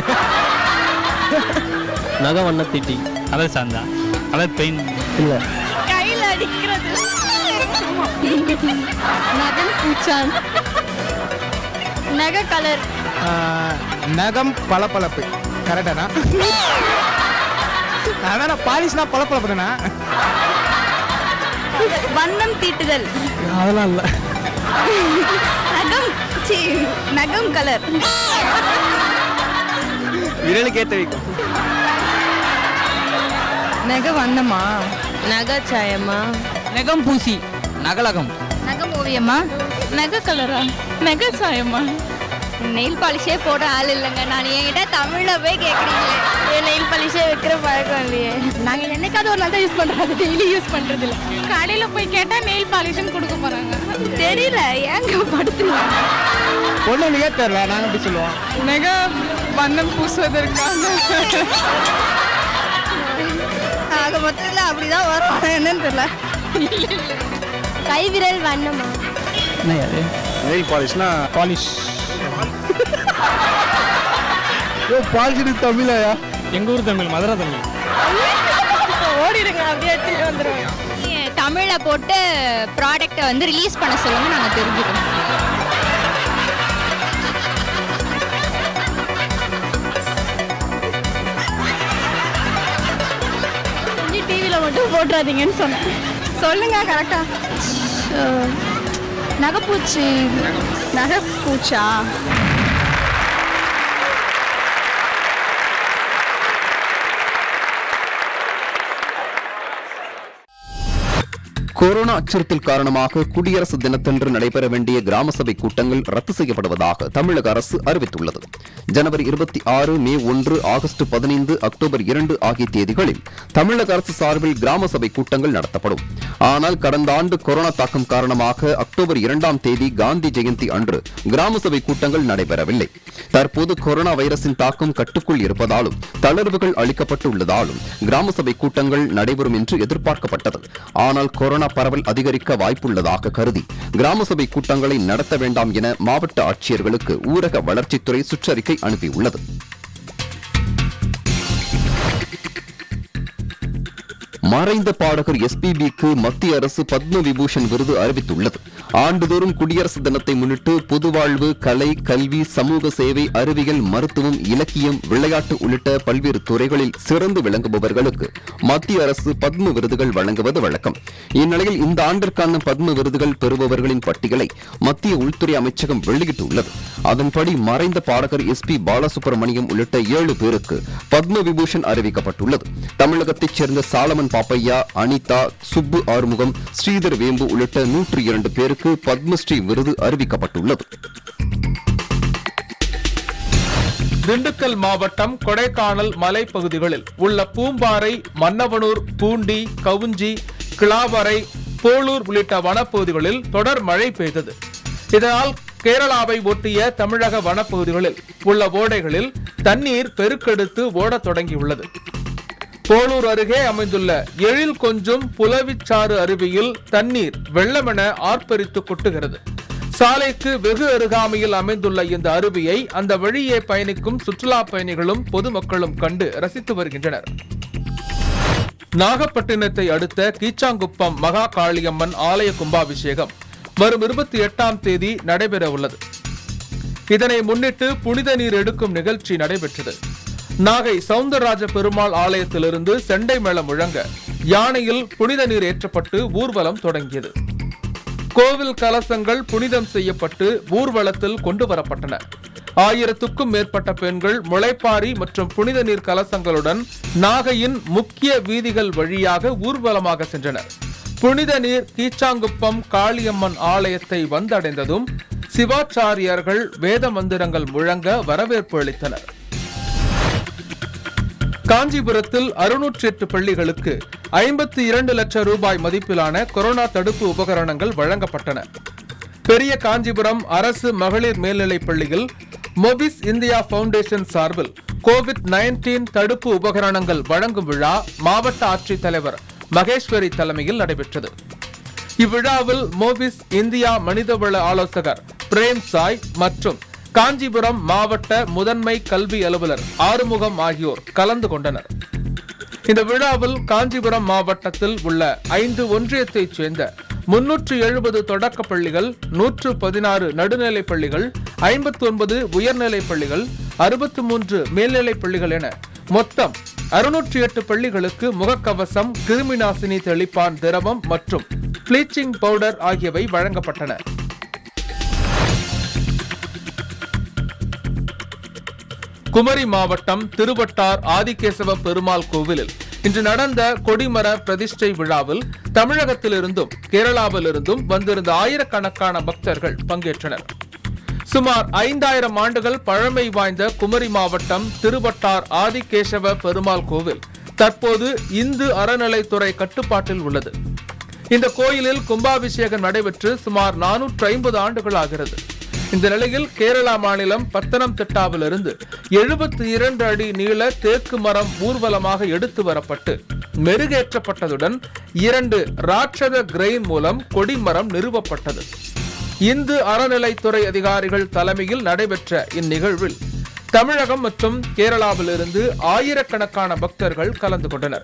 நகை வண்ண தீட்டி கலர் சார்ந்தா கலர் பெயிண்ட் இல்லை கையில அடிக்கிறது நகம் பூச்சான் நகை கலர் நகம் பளபளப்பு கரெக்டாண்ணா அதான பாலிஷ்னா பளபளப்பு தானே வண்ணம் தீட்டுதல் அதெல்லாம் இல்லை நகம் சீ, நகம் கலர் விரலுக்கு ஏற்ற வைக்கும் நகை வண்ணமா நகை சாயமா நகம் பூசி நகலகம் நகம் ஓவியமா நகை கலரா நகை சாயமா நெயில் பாலிஷே போட ஆள் இல்லைங்க நான் என்கிட்ட தமிழ்ல போய் கேட்குறீங்களே என் நெயில் பாலிஷே வைக்கிற பழக்கம் இல்லையே நாங்கள் என்னைக்காவது ஒரு நாள் தான் யூஸ் பண்ணுறோம் அது டெய்லி யூஸ் பண்ணுறது இல்லை கடையில் போய் கேட்டால் நெயில் பாலிஷ்னு கொடுக்க போகிறாங்க தெரியல ஏங்க படுத்துங்க பொண்ணுங்களுக்கே தெரியல நாங்கள் எப்படி சொல்லுவோம் நெக வண்ணம் பூசுவதற்காக ஆக மொத்தத்தில் அப்படிதான் வரும் ஆனா என்னன்னு தெரியல கைவிரல் வண்ணமா என்ன அது நெயில் பாலிஷ்னா பாலிஷ் ஓ பாலிஷ் தமிழாயா எங்கள் ஊர் தமிழ் மதுரை தமிழ் ஓடிடுங்க அப்படியே எடுத்துட்டு வந்துருவோம் தமிழ்ல போட்டு ப்ராடக்ட்டை வந்து ரிலீஸ் பண்ண சொல்லுங்க நாங்க தெரிஞ்சுக்கிறோம் டிவியில மட்டும் போட்டுறாதீங்கன்னு சொன்னேன் சொல்லுங்க கரெக்டா நகைப்பூச்சி நகைப்பூச்சா கொரோனா அச்சுறுத்தல் காரணமாக குடியரசு தினத்தன்று நடைபெற வேண்டிய கிராம சபை கூட்டங்கள் ரத்து செய்யப்படுவதாக தமிழக அரசு அறிவித்துள்ளது ஜனவரி இருபத்தி ஆறு மே ஒன்று ஆகஸ்ட் பதினைந்து அக்டோபர் இரண்டு ஆகிய தேதிகளில் தமிழக அரசு சார்பில் கிராம சபை கூட்டங்கள் நடத்தப்படும் ஆனால் கடந்த ஆண்டு கொரோனா தாக்கம் காரணமாக அக்டோபர் இரண்டாம் தேதி காந்தி ஜெயந்தி அன்று கிராம சபை கூட்டங்கள் நடைபெறவில்லை தற்போது கொரோனா வைரஸின் தாக்கம் கட்டுக்குள் இருப்பதாலும் தளர்வுகள் அளிக்கப்பட்டுள்ளதாலும் கிராம சபை கூட்டங்கள் நடைபெறும் என்று எதிர்பார்க்கப்பட்டது ஆனால் கொரோனா பரவல் அதிகரிக்க வாய்ப்புள்ளதாக கருதி கிராம சபை கூட்டங்களை நடத்த வேண்டாம் என மாவட்ட ஆட்சியர்களுக்கு ஊரக வளர்ச்சித்துறை சுற்றறிக்கை அனுப்பியுள்ளது மறைந்த பாடகர் எஸ்பிபிக்கு மத்திய அரசு பத்ம விபூஷன் விருது அறிவித்துள்ளது ஆண்டுதோறும் குடியரசு தினத்தை முன்னிட்டு பொதுவாழ்வு கலை கல்வி சமூக சேவை அறிவியல் மருத்துவம் இலக்கியம் விளையாட்டு உள்ளிட்ட பல்வேறு துறைகளில் சிறந்து விளங்குபவர்களுக்கு மத்திய அரசு பத்ம விருதுகள் வழங்குவது வழக்கம் இந்நிலையில் இந்த ஆண்டிற்கான பத்ம விருதுகள் பெறுபவர்களின் பட்டியலை மத்திய உள்துறை அமைச்சகம் வெளியிட்டுள்ளது அதன்படி மறைந்த பாடகர் எஸ் பி பாலசுப்ரமணியம் உள்ளிட்ட ஏழு பேருக்கு பத்ம விபூஷன் அறிவிக்கப்பட்டுள்ளது தமிழகத்தைச் சேர்ந்த சாலமன் பாப்பையா அனிதா சுப்பு ஆறுமுகம் ஸ்ரீதர் வேம்பு உள்ளிட்ட நூற்றி இரண்டு பேருக்கு பத்மஸ்ரீ விருது அறிவிக்கப்பட்டுள்ளது திண்டுக்கல் மாவட்டம் கொடைக்கானல் மலைப்பகுதிகளில் உள்ள பூம்பாறை மன்னவனூர் பூண்டி கவுஞ்சி கிளாவரை போலூர் உள்ளிட்ட வனப்பகுதிகளில் தொடர் மழை பெய்தது இதனால் கேரளாவை ஒட்டிய தமிழக வனப்பகுதிகளில் உள்ள ஓடைகளில் தண்ணீர் பெருக்கெடுத்து ஓடத் தொடங்கியுள்ளது போலூர் அருகே அமைந்துள்ள எழில் கொஞ்சும் புலவிச்சாறு அருவியில் தண்ணீர் வெள்ளமென ஆர்ப்பரித்து கொட்டுகிறது சாலைக்கு வெகு அருகாமையில் அமைந்துள்ள இந்த அருவியை அந்த வழியே பயணிக்கும் சுற்றுலா பயணிகளும் பொதுமக்களும் கண்டு ரசித்து வருகின்றனர் நாகப்பட்டினத்தை அடுத்த கீச்சாங்குப்பம் மகா காளியம்மன் ஆலய கும்பாபிஷேகம் வரும் இருபத்தி எட்டாம் தேதி நடைபெற உள்ளது இதனை முன்னிட்டு புனித நீர் எடுக்கும் நிகழ்ச்சி நடைபெற்றது நாகை சவுந்தரராஜ பெருமாள் ஆலயத்திலிருந்து செண்டை மேளம் முழங்க யானையில் புனித நீர் ஏற்றப்பட்டு ஊர்வலம் தொடங்கியது கோவில் கலசங்கள் புனிதம் செய்யப்பட்டு ஊர்வலத்தில் கொண்டு வரப்பட்டன ஆயிரத்துக்கும் மேற்பட்ட பெண்கள் முளைப்பாரி மற்றும் புனித நீர் கலசங்களுடன் நாகையின் முக்கிய வீதிகள் வழியாக ஊர்வலமாக சென்றனர் புனித நீர் கீச்சாங்குப்பம் காளியம்மன் ஆலயத்தை வந்தடைந்ததும் சிவாச்சாரியர்கள் வேத மந்திரங்கள் முழங்க வரவேற்பு அளித்தனர் காஞ்சிபுரத்தில் அறுநூற்றி எட்டு பள்ளிகளுக்கு ஐம்பத்தி இரண்டு லட்சம் ரூபாய் மதிப்பிலான கொரோனா தடுப்பு உபகரணங்கள் வழங்கப்பட்டன பெரிய காஞ்சிபுரம் அரசு மகளிர் மேல்நிலைப் பள்ளியில் மொபிஸ் இந்தியா ஃபவுண்டேஷன் சார்பில் கோவிட் நைன்டீன் தடுப்பு உபகரணங்கள் வழங்கும் விழா மாவட்ட ஆட்சித்தலைவர் மகேஸ்வரி தலைமையில் நடைபெற்றது இவ்விழாவில் மோபிஸ் இந்தியா மனிதவள ஆலோசகர் பிரேம் சாய் மற்றும் காஞ்சிபுரம் மாவட்ட முதன்மை கல்வி அலுவலர் ஆறுமுகம் ஆகியோர் கலந்து கொண்டனர் இந்த விழாவில் காஞ்சிபுரம் மாவட்டத்தில் உள்ள ஐந்து ஒன்றியத்தைச் சேர்ந்த முன்னூற்று எழுபது தொடக்க பள்ளிகள் நூற்று பதினாறு நடுநிலைப் பள்ளிகள் ஐம்பத்தி ஒன்பது உயர்நிலைப் பள்ளிகள் அறுபத்தி மூன்று மேல்நிலைப் பள்ளிகள் என மொத்தம் அறுநூற்றி எட்டு பள்ளிகளுக்கு முகக்கவசம் கிருமிநாசினி தெளிப்பான் திரவம் மற்றும் ப்ளீச்சிங் பவுடர் ஆகியவை வழங்கப்பட்டன குமரி மாவட்டம் திருவட்டார் ஆதிகேசவ பெருமாள் கோவிலில் இன்று நடந்த கொடிமர பிரதிஷ்டை விழாவில் தமிழகத்திலிருந்தும் கேரளாவிலிருந்தும் வந்திருந்த ஆயிரக்கணக்கான பக்தர்கள் பங்கேற்றனர் சுமார் ஐந்தாயிரம் ஆண்டுகள் பழமை வாய்ந்த குமரி மாவட்டம் திருவட்டார் ஆதிகேசவ பெருமாள் கோவில் தற்போது இந்து அறநிலைத்துறை கட்டுப்பாட்டில் உள்ளது இந்த கோயிலில் கும்பாபிஷேகம் நடைபெற்று சுமார் நானூற்று ஐம்பது ஆண்டுகள் ஆகிறது இந்த நிலையில் கேரளா மாநிலம் பத்தனம்திட்டாவிலிருந்து எழுபத்தி இரண்டு அடி நீள தேக்கு மரம் ஊர்வலமாக எடுத்து வரப்பட்டு மெருகேற்றப்பட்டதுடன் இரண்டு ராட்சத கிரெயின் மூலம் கொடிமரம் நிறுவப்பட்டது இந்து அறநிலைத்துறை அதிகாரிகள் தலைமையில் நடைபெற்ற இந்நிகழ்வில் தமிழகம் மற்றும் கேரளாவிலிருந்து ஆயிரக்கணக்கான பக்தர்கள் கலந்து கொண்டனர்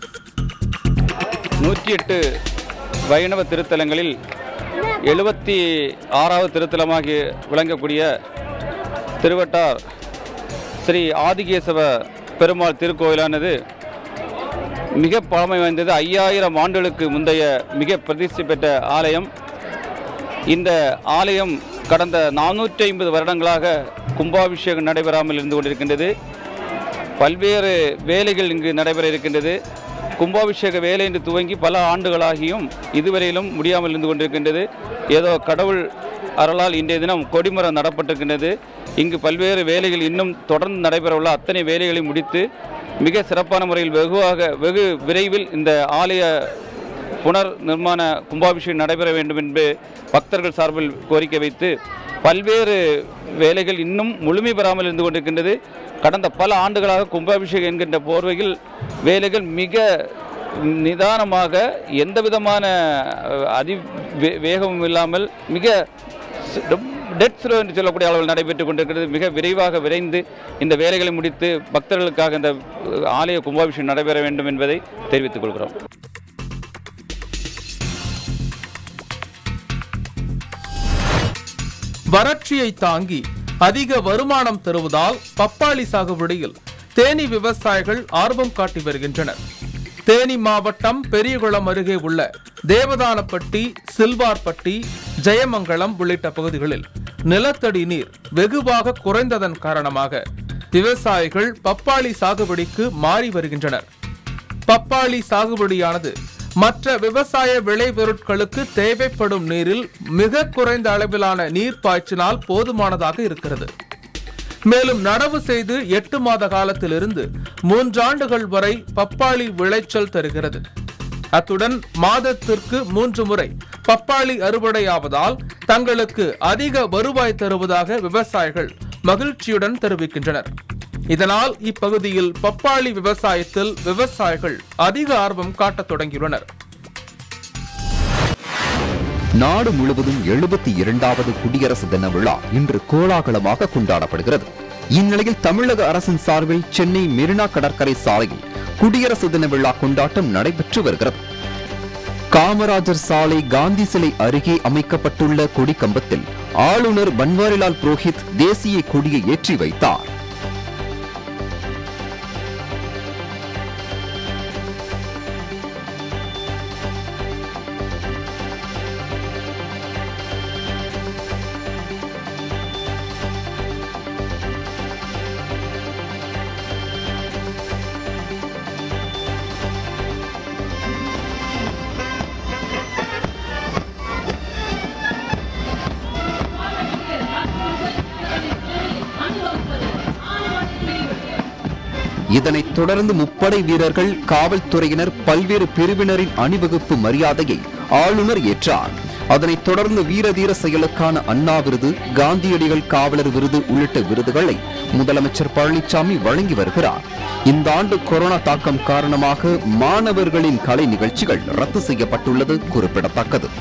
நூற்றி எட்டு வைணவ திருத்தலங்களில் எழுபத்தி ஆறாவது திருத்தலமாகி விளங்கக்கூடிய திருவட்டார் ஸ்ரீ ஆதிகேசவ பெருமாள் திருக்கோயிலானது மிக பழமை வாய்ந்தது ஐயாயிரம் ஆண்டுகளுக்கு முந்தைய மிக பிரதிஷ்டை பெற்ற ஆலயம் இந்த ஆலயம் கடந்த நானூற்றி ஐம்பது வருடங்களாக கும்பாபிஷேகம் நடைபெறாமல் இருந்து கொண்டிருக்கின்றது பல்வேறு வேலைகள் இங்கு நடைபெற இருக்கின்றது கும்பாபிஷேக வேலை என்று துவங்கி பல ஆண்டுகளாகியும் இதுவரையிலும் முடியாமல் இருந்து கொண்டிருக்கின்றது ஏதோ கடவுள் அருளால் இன்றைய தினம் கொடிமரம் நடப்பட்டிருக்கின்றது இங்கு பல்வேறு வேலைகள் இன்னும் தொடர்ந்து நடைபெறவுள்ள அத்தனை வேலைகளையும் முடித்து மிக சிறப்பான முறையில் வெகுவாக வெகு விரைவில் இந்த ஆலய புனர் நிர்மாண கும்பாபிஷேகம் நடைபெற வேண்டும் என்று பக்தர்கள் சார்பில் கோரிக்கை வைத்து பல்வேறு வேலைகள் இன்னும் முழுமை பெறாமல் இருந்து கொண்டிருக்கின்றது கடந்த பல ஆண்டுகளாக கும்பாபிஷேகம் என்கின்ற போர்வையில் வேலைகள் மிக நிதானமாக எந்த விதமான அஹ், அதி வே- வேகமும் இல்லாமல் மிக டெட் ஸ்லோ என்று சொல்லக்கூடிய அளவில் நடைபெற்றுக் கொண்டிருக்கிறது மிக விரைவாக விரைந்து இந்த வேலைகளை முடித்து பக்தர்களுக்காக இந்த அஹ், ஆலய கும்பாபிஷேகம் நடைபெற வேண்டும் என்பதை தெரிவித்துக் கொள்கிறோம் வறட்சியை தாங்கி அதிக வருமானம் தருவதால் பப்பாளி சாகுபடியில் தேனி விவசாயிகள் ஆர்வம் காட்டி வருகின்றனர் தேனி மாவட்டம் பெரியகுளம் அருகே உள்ள தேவதானப்பட்டி சில்வார்பட்டி ஜெயமங்கலம் உள்ளிட்ட பகுதிகளில் நிலத்தடி நீர் வெகுவாக குறைந்ததன் காரணமாக விவசாயிகள் பப்பாளி சாகுபடிக்கு மாறி வருகின்றனர் பப்பாளி சாகுபடியானது மற்ற விவசாய விளைபொருட்களுக்கு தேவைப்படும் நீரில் மிக குறைந்த அளவிலான நீர் பாய்ச்சினால் போதுமானதாக இருக்கிறது மேலும் நடவு செய்து எட்டு மாத காலத்திலிருந்து மூன்றாண்டுகள் வரை பப்பாளி விளைச்சல் தருகிறது அத்துடன் மாதத்திற்கு மூன்று முறை பப்பாளி அறுவடையாவதால் தங்களுக்கு அதிக வருவாய் தருவதாக விவசாயிகள் மகிழ்ச்சியுடன் தெரிவிக்கின்றனர் இதனால் இப்பகுதியில் பப்பாளி விவசாயத்தில் விவசாயிகள் அதிக ஆர்வம் காட்டத் தொடங்கியுள்ளனர் நாடு முழுவதும் எழுபத்தி இரண்டாவது குடியரசு தின விழா இன்று கோலாகலமாக கொண்டாடப்படுகிறது இந்நிலையில் தமிழக அரசின் சார்பில் சென்னை மெரினா கடற்கரை சாலையில் குடியரசு தின விழா கொண்டாட்டம் நடைபெற்று வருகிறது காமராஜர் சாலை காந்தி சிலை அருகே அமைக்கப்பட்டுள்ள கொடி கம்பத்தில் ஆளுநர் பன்வாரிலால் புரோஹித் தேசிய கொடியை ஏற்றி வைத்தார் இதனைத் தொடர்ந்து முப்படை வீரர்கள் காவல்துறையினர் பல்வேறு பிரிவினரின் அணிவகுப்பு மரியாதையை ஆளுநர் ஏற்றார் அதனைத் தொடர்ந்து வீரதீர செயலுக்கான அண்ணா விருது காந்தியடிகள் காவலர் விருது உள்ளிட்ட விருதுகளை முதலமைச்சர் பழனிசாமி வழங்கி வருகிறார் இந்த ஆண்டு கொரோனா தாக்கம் காரணமாக மாணவர்களின் கலை நிகழ்ச்சிகள் ரத்து செய்யப்பட்டுள்ளது குறிப்பிடத்தக்கது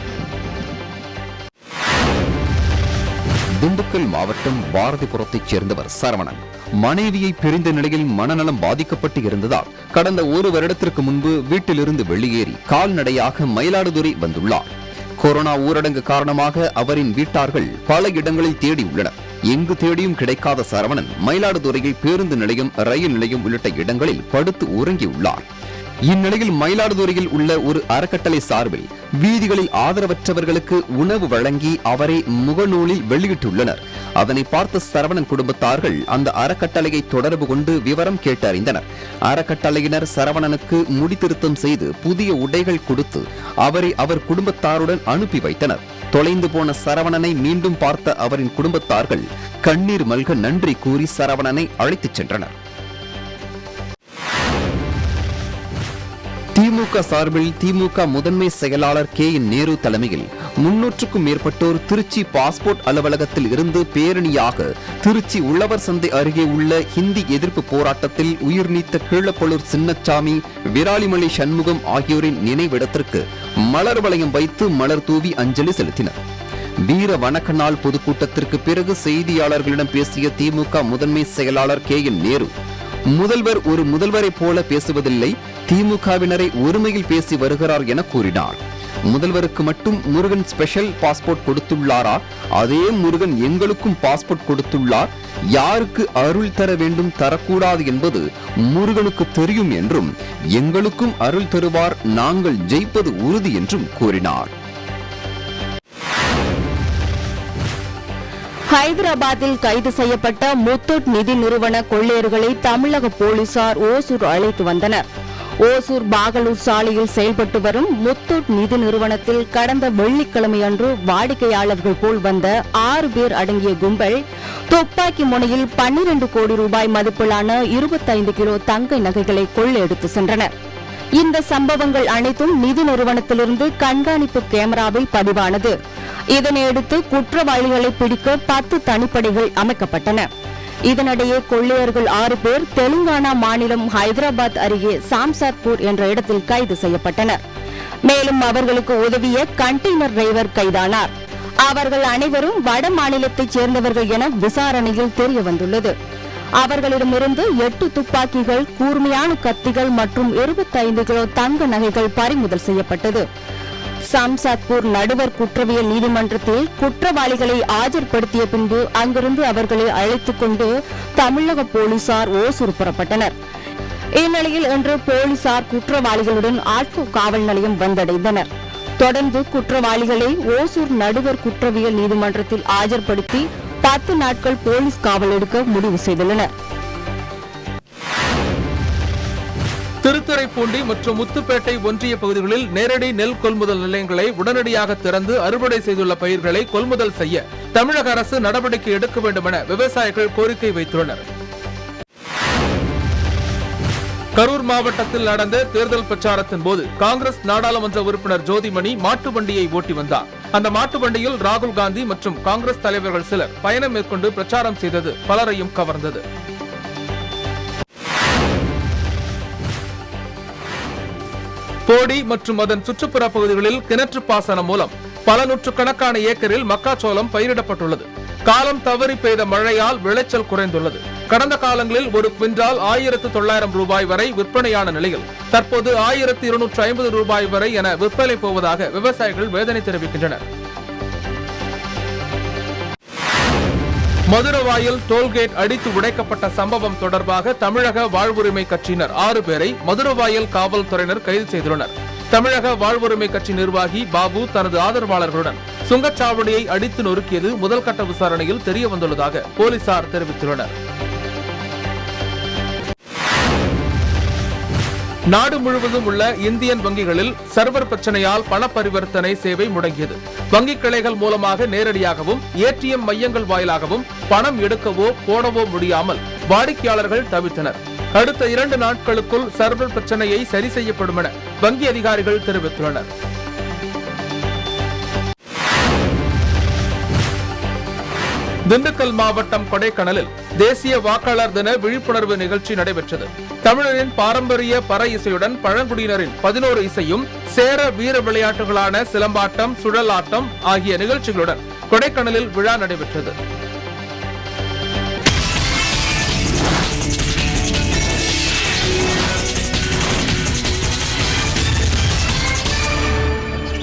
திண்டுக்கல் மாவட்டம் பாரதிபுரத்தைச் சேர்ந்தவர் சரவணன் மனைவியை பிரிந்த நிலையில் மனநலம் பாதிக்கப்பட்டு இருந்ததால் கடந்த ஒரு வருடத்திற்கு முன்பு வீட்டிலிருந்து வெளியேறி கால்நடையாக மயிலாடுதுறை வந்துள்ளார் கொரோனா ஊரடங்கு காரணமாக அவரின் வீட்டார்கள் பல இடங்களில் தேடியுள்ளனர் எங்கு தேடியும் கிடைக்காத சரவணன் மயிலாடுதுறையில் பேருந்து நிலையம் ரயில் நிலையம் உள்ளிட்ட இடங்களில் படுத்து உறங்கியுள்ளார் இந்நிலையில் மயிலாடுதுறையில் உள்ள ஒரு அறக்கட்டளை சார்பில் வீதிகளில் ஆதரவற்றவர்களுக்கு உணவு வழங்கி அவரை முகநூலில் வெளியிட்டுள்ளனர் அதனை பார்த்த சரவணன் குடும்பத்தார்கள் அந்த அறக்கட்டளையை தொடர்பு கொண்டு விவரம் கேட்டறிந்தனர் அறக்கட்டளையினர் சரவணனுக்கு முடித்திருத்தம் செய்து புதிய உடைகள் கொடுத்து அவரை அவர் குடும்பத்தாருடன் அனுப்பி வைத்தனர் தொலைந்து போன சரவணனை மீண்டும் பார்த்த அவரின் குடும்பத்தார்கள் கண்ணீர் மல்க நன்றி கூறி சரவணனை அழைத்துச் சென்றனர் திமுக சார்பில் திமுக முதன்மை செயலாளர் கே என் நேரு தலைமையில் முன்னூற்றுக்கும் மேற்பட்டோர் திருச்சி பாஸ்போர்ட் அலுவலகத்தில் இருந்து பேரணியாக திருச்சி உழவர் சந்தை அருகே உள்ள ஹிந்தி எதிர்ப்பு போராட்டத்தில் உயிர் நீத்த கீழப்பழூர் சின்னச்சாமி விராலிமலை சண்முகம் ஆகியோரின் நினைவிடத்திற்கு மலர் வளையம் வைத்து மலர் தூவி அஞ்சலி செலுத்தினர் வீர வணக்க நாள் பொதுக்கூட்டத்திற்கு பிறகு செய்தியாளர்களிடம் பேசிய திமுக முதன்மை செயலாளர் கே என் நேரு முதல்வர் ஒரு முதல்வரைப் போல பேசுவதில்லை திமுகவினரை ஒருமையில் பேசி வருகிறார் என கூறினார் முதல்வருக்கு மட்டும் முருகன் ஸ்பெஷல் பாஸ்போர்ட் கொடுத்துள்ளாரா அதே முருகன் எங்களுக்கும் பாஸ்போர்ட் கொடுத்துள்ளார் யாருக்கு அருள் தர வேண்டும் தரக்கூடாது என்பது முருகனுக்கு தெரியும் என்றும் எங்களுக்கும் அருள் தருவார் நாங்கள் ஜெயிப்பது உறுதி என்றும் கூறினார் ஹைதராபாத்தில் கைது செய்யப்பட்ட முத்தூட் நிதி நிறுவன கொள்ளையர்களை தமிழக போலீசார் ஓசூர் அழைத்து வந்தனர் ஓசூர் பாகலூர் சாலையில் செயல்பட்டு வரும் முத்தூட் நிதி நிறுவனத்தில் கடந்த வெள்ளிக்கிழமை அன்று வாடிக்கையாளர்கள் போல் வந்த ஆறு பேர் அடங்கிய கும்பல் துப்பாக்கி முனையில் பன்னிரண்டு கோடி ரூபாய் மதிப்பிலான இருபத்தைந்து கிலோ தங்க நகைகளை கொள்ளையடித்து சென்றனர் இந்த சம்பவங்கள் அனைத்தும் நிதி நிறுவனத்திலிருந்து கண்காணிப்பு கேமராவில் பதிவானது இதனையடுத்து குற்றவாளிகளை பிடிக்க பத்து தனிப்படைகள் அமைக்கப்பட்டன இதனிடையே கொள்ளையர்கள் ஆறு பேர் தெலுங்கானா மாநிலம் ஹைதராபாத் அருகே சாம்சாத்பூர் என்ற இடத்தில் கைது செய்யப்பட்டனர் மேலும் அவர்களுக்கு உதவிய கண்டெய்னர் டிரைவர் கைதானார் அவர்கள் அனைவரும் வட மாநிலத்தைச் சேர்ந்தவர்கள் என விசாரணையில் தெரிய வந்துள்ளது அவர்களிடமிருந்து எட்டு துப்பாக்கிகள் கூர்மையான கத்திகள் மற்றும் இருபத்தைந்து கிலோ தங்க நகைகள் பறிமுதல் செய்யப்பட்டது சாம்சாத்பூர் நடுவர் குற்றவியல் நீதிமன்றத்தில் குற்றவாளிகளை ஆஜர்படுத்திய பின்பு அங்கிருந்து அவர்களை அழைத்துக் கொண்டு தமிழக போலீசார் ஓசூர் புறப்பட்டனர் இந்நிலையில் இன்று போலீசார் குற்றவாளிகளுடன் ஆட்கோ காவல் நிலையம் வந்தடைந்தனர் தொடர்ந்து குற்றவாளிகளை ஓசூர் நடுவர் குற்றவியல் நீதிமன்றத்தில் ஆஜர்படுத்தி பத்து நாட்கள் போலீஸ் காவல் எடுக்க முடிவு செய்துள்ளனர் திருத்துறைப்பூண்டி மற்றும் முத்துப்பேட்டை ஒன்றிய பகுதிகளில் நேரடி நெல் கொள்முதல் நிலையங்களை உடனடியாக திறந்து அறுவடை செய்துள்ள பயிர்களை கொள்முதல் செய்ய தமிழக அரசு நடவடிக்கை எடுக்க வேண்டும் என விவசாயிகள் கோரிக்கை வைத்துள்ளனர் கரூர் மாவட்டத்தில் நடந்த தேர்தல் பிரச்சாரத்தின் போது காங்கிரஸ் நாடாளுமன்ற உறுப்பினர் ஜோதிமணி மாட்டு வண்டியை ஓட்டி வந்தார் அந்த மாட்டு வண்டியில் ராகுல் காந்தி மற்றும் காங்கிரஸ் தலைவர்கள் சிலர் பயணம் மேற்கொண்டு பிரச்சாரம் செய்தது பலரையும் கவர்ந்தது போடி மற்றும் அதன் சுற்றுப்புற பகுதிகளில் கிணற்று பாசனம் மூலம் பல நூற்றுக்கணக்கான ஏக்கரில் மக்காச்சோளம் பயிரிடப்பட்டுள்ளது காலம் தவறி பெய்த மழையால் விளைச்சல் குறைந்துள்ளது கடந்த காலங்களில் ஒரு குவிண்டால் ஆயிரத்து தொள்ளாயிரம் ரூபாய் வரை விற்பனையான நிலையில் தற்போது ஆயிரத்து இருநூற்று ஐம்பது ரூபாய் வரை என விற்பனை போவதாக விவசாயிகள் வேதனை தெரிவிக்கின்றனர் மதுரவாயில் டோல்கேட் அடித்து உடைக்கப்பட்ட சம்பவம் தொடர்பாக தமிழக வாழ்வுரிமை கட்சியினர் ஆறு பேரை மதுரவாயல் காவல்துறையினர் கைது செய்துள்ளனர் தமிழக வாழ்வுரிமை கட்சி நிர்வாகி பாபு தனது ஆதரவாளர்களுடன் சுங்கச்சாவடியை அடித்து நொறுக்கியது முதல்கட்ட விசாரணையில் தெரிய வந்துள்ளதாக போலீசார் தெரிவித்துள்ளனர் நாடு முழுவதும் உள்ள இந்தியன் வங்கிகளில் சர்வர் பிரச்சனையால் பண பரிவர்த்தனை சேவை முடங்கியது வங்கி கிளைகள் மூலமாக நேரடியாகவும் ஏடிஎம் மையங்கள் வாயிலாகவும் பணம் எடுக்கவோ போடவோ முடியாமல் வாடிக்கையாளர்கள் தவித்தனர் அடுத்த இரண்டு நாட்களுக்குள் சர்வர் பிரச்சனையை சரி செய்யப்படும் என வங்கி அதிகாரிகள் தெரிவித்துள்ளனர் திண்டுக்கல் மாவட்டம் கொடைக்கானலில் தேசிய வாக்காளர் தின விழிப்புணர்வு நிகழ்ச்சி நடைபெற்றது தமிழரின் பாரம்பரிய பற இசையுடன் பழங்குடியினரின் பதினோரு இசையும் சேர வீர விளையாட்டுகளான சிலம்பாட்டம் சுழலாட்டம் ஆகிய நிகழ்ச்சிகளுடன் கொடைக்கானலில் விழா நடைபெற்றது